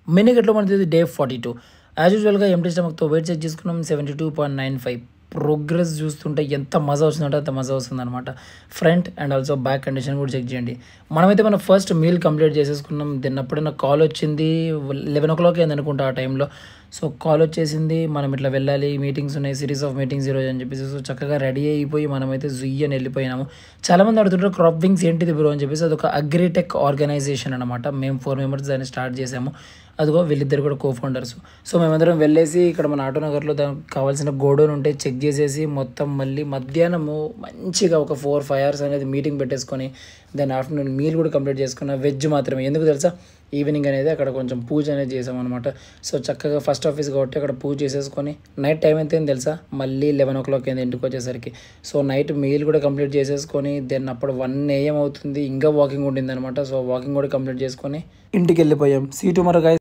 mini గట్లో మనది day forty two as యూజువల్గా ఎంటీ స్టమక్తో వెయిట్ చెక్ చేసుకున్నాం seventy two point nine five progress చూస్తుంటే ఎంత మజా వస్తుందంటే అంత మజా వస్తుంది అనమాట front and also back condition కూడా చెక్ చేయండి మనమైతే మన ఫస్ట్ మీల్ కంప్లీట్ చేసేసుకున్నాం దీన్ని అప్పుడైనా కాల్ వచ్చింది లెవెన్ ఓ క్లాక్ అయింది అనుకుంటా ఆ టైంలో సో కాల్ వచ్చేసింది మనం ఇట్లా వెళ్ళాలి మీటింగ్స్ ఉన్నాయి సిరీస్ ఆఫ్ మీటింగ్స్ ఈరోజు అని చెప్పేసి సో చక్కగా రెడీ అయిపోయి మనమైతే జుయ్యి అని వెళ్ళిపోయినాము చాలామంది అడుగుతుంటారు క్రాప్ వింగ్స్ ఏంటిది బ్రో అని చెప్పేసి అదొక అగ్రిటెక్ ఆర్గనైజేషన్ అనమాట మేము ఫోర్ మెంబర్స్ దాన్ని స్టార్ట్ చేసాము అదిగో వీళ్ళిద్దరు కూడా కో ఫౌండర్స్ సో మేమందరం వెళ్ళేసి ఇక్కడ మన ఆటోనగర్లో దానికి కావాల్సిన గోడౌన్ ఉంటే చెక్ చేసేసి మొత్తం మళ్ళీ మధ్యాహ్నము మంచిగా ఒక ఫోర్ ఫైవ్ అవర్స్ అనేది మీటింగ్ పెట్టేసుకొని దాని ఆఫ్టర్నూన్ మీల్ కూడా కంప్లీట్ చేసుకున్న వెజ్ మాత్రమే ఎందుకు తెలుసా ఈవినింగ్ అనేది అక్కడ కొంచెం పూజ అనేది చేసాం అనమాట సో చక్కగా ఫస్ట్ ఆఫీస్ కాబట్టి అక్కడ పూజ చేసేసుకొని నైట్ టైం ఎంత అయింది తెలుసా మళ్ళీ లెవెన్ ఓ క్లాక్ అయింది ఇంటికి వచ్చేసరికి సో నైట్ మీల్ కూడా కంప్లీట్ చేసేసుకొని దెన్ అప్పుడు వన్ ఏఎం అవుతుంది ఇంకా వాకింగ్ ఉండింది అనమాట సో వాకింగ్ కూడా కంప్లీట్ చేసుకొని ఇంటికి వెళ్ళిపోయాం సీ టుమారో గైస్